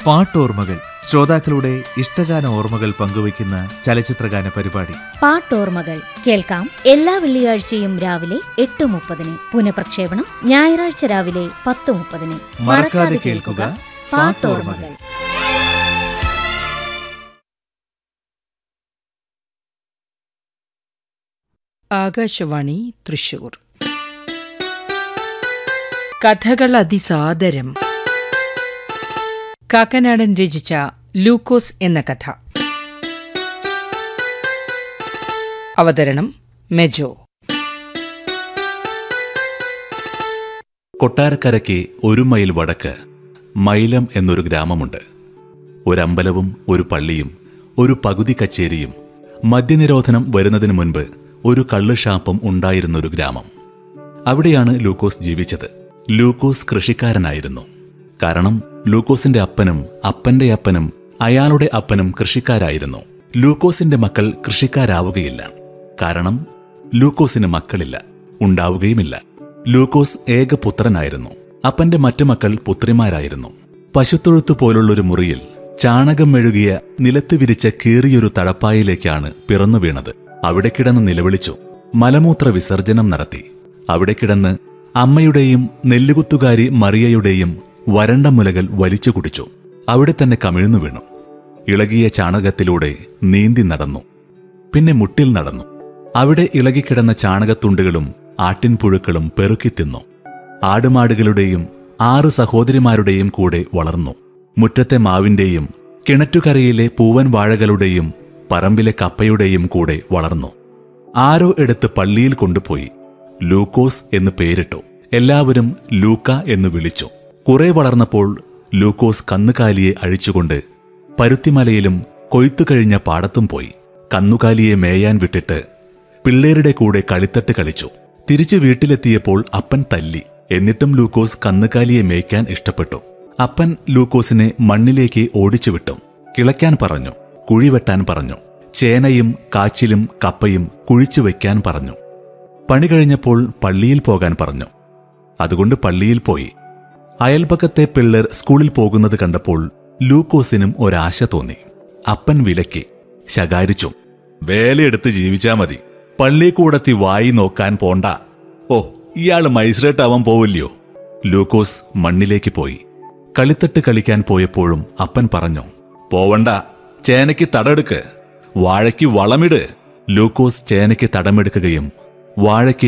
പാട്ടോർമ്മകൾ ശ്രോതാക്കളുടെ ഇഷ്ടഗാന ഓർമ്മകൾ പങ്കുവയ്ക്കുന്ന ചലച്ചിത്രഗാന പരിപാടി പാട്ടോർമ്മകൾ കേൾക്കാം എല്ലാ വെള്ളിയാഴ്ചയും രാവിലെ എട്ട് മുപ്പതിന് പുനഃപ്രക്ഷേപണം ഞായറാഴ്ച രാവിലെ പത്ത് മുപ്പതിന് മറക്കാതെ കേൾക്കുക പാട്ടോർമ്മകൾ ആകാശവാണി തൃശൂർ കഥകൾ അതിസാദരം കാക്കനാടൻ രചിച്ച ലൂക്കോസ് എന്ന കഥ അവതരണം മെജോ കൊട്ടാരക്കരയ്ക്ക് ഒരു മൈൽ വടക്ക് മൈലം എന്നൊരു ഗ്രാമമുണ്ട് ഒരമ്പലവും ഒരു പള്ളിയും ഒരു പകുതി കച്ചേരിയും മദ്യനിരോധനം വരുന്നതിന് മുൻപ് ഒരു കള്ള് ഷാപ്പും ഉണ്ടായിരുന്നൊരു ഗ്രാമം അവിടെയാണ് ലൂക്കോസ് ജീവിച്ചത് ലൂക്കോസ് കൃഷിക്കാരനായിരുന്നു കാരണം ലൂക്കോസിന്റെ അപ്പനും അപ്പന്റെ അപ്പനും അയാളുടെ അപ്പനും കൃഷിക്കാരായിരുന്നു ലൂക്കോസിന്റെ മക്കൾ കൃഷിക്കാരാവുകയില്ല കാരണം ലൂക്കോസിന് മക്കളില്ല ഉണ്ടാവുകയുമില്ല ലൂക്കോസ് ഏകപുത്രനായിരുന്നു അപ്പന്റെ മറ്റു മക്കൾ പുത്രിമാരായിരുന്നു പശുത്തൊഴുത്തു പോലുള്ളൊരു മുറിയിൽ ചാണകം മെഴുകിയ നിലത്ത് വിരിച്ച കീറിയൊരു തഴപ്പായിലേക്കാണ് പിറന്നു വീണത് അവിടെ കിടന്ന് നിലവിളിച്ചു മലമൂത്ര വിസർജനം നടത്തി അവിടെ കിടന്ന് അമ്മയുടെയും നെല്ലുകുത്തുകാരി മറിയയുടെയും വരണ്ട മുലകൾ വലിച്ചു കുടിച്ചു അവിടെ തന്നെ കമിഴ്ന്നു വീണു ഇളകിയ ചാണകത്തിലൂടെ നീന്തി നടന്നു പിന്നെ മുട്ടിൽ നടന്നു അവിടെ ഇളകിക്കിടന്ന ചാണകത്തുണ്ടുകളും ആട്ടിൻപുഴുക്കളും പെറുക്കി തിന്നു ആടുമാടുകളുടെയും ആറു സഹോദരിമാരുടെയും കൂടെ വളർന്നു മുറ്റത്തെ മാവിന്റെയും കിണറ്റുകരയിലെ പൂവൻ വാഴകളുടെയും പറമ്പിലെ കപ്പയുടെയും കൂടെ വളർന്നു ആരോ എടുത്ത് പള്ളിയിൽ കൊണ്ടുപോയി ലൂക്കോസ് എന്ന് പേരിട്ടു എല്ലാവരും ലൂക്ക എന്ന് വിളിച്ചു കുറെ വളർന്നപ്പോൾ ലൂക്കോസ് കന്നുകാലിയെ അഴിച്ചുകൊണ്ട് പരുത്തിമലയിലും കൊയ്ത്തു കഴിഞ്ഞ പാടത്തും പോയി കന്നുകാലിയെ മേയാൻ വിട്ടിട്ട് പിള്ളേരുടെ കൂടെ കളിത്തട്ട് കളിച്ചു തിരിച്ചു വീട്ടിലെത്തിയപ്പോൾ അപ്പൻ തല്ലി എന്നിട്ടും ലൂക്കോസ് കന്നുകാലിയെ മേയ്ക്കാൻ ഇഷ്ടപ്പെട്ടു അപ്പൻ ലൂക്കോസിനെ മണ്ണിലേക്ക് ഓടിച്ചു വിട്ടു കിളയ്ക്കാൻ പറഞ്ഞു കുഴിവെട്ടാൻ പറഞ്ഞു ചേനയും കാച്ചിലും കപ്പയും കുഴിച്ചു വയ്ക്കാൻ പറഞ്ഞു പണി കഴിഞ്ഞപ്പോൾ പള്ളിയിൽ പോകാൻ പറഞ്ഞു അതുകൊണ്ട് പള്ളിയിൽ പോയി അയൽപക്കത്തെ പിള്ളേർ സ്കൂളിൽ പോകുന്നത് കണ്ടപ്പോൾ ലൂക്കോസിനും ഒരാശ തോന്നി അപ്പൻ വിലക്കി ശകാരിച്ചു വേലയെടുത്ത് ജീവിച്ചാ മതി പള്ളിക്കൂടത്തി വായി നോക്കാൻ പോണ്ട ഓ ഇയാള് മൈസ്രേറ്റ് ആവാൻ പോവില്ലയോ ലൂക്കോസ് മണ്ണിലേക്ക് പോയി കളിത്തട്ട് കളിക്കാൻ പോയപ്പോഴും അപ്പൻ പറഞ്ഞു പോവണ്ട ചേനയ്ക്ക് തടെടുക്ക് വാഴയ്ക്ക് വളമിട് ലൂക്കോസ് ചേനയ്ക്ക് തടമെടുക്കുകയും വാഴയ്ക്ക്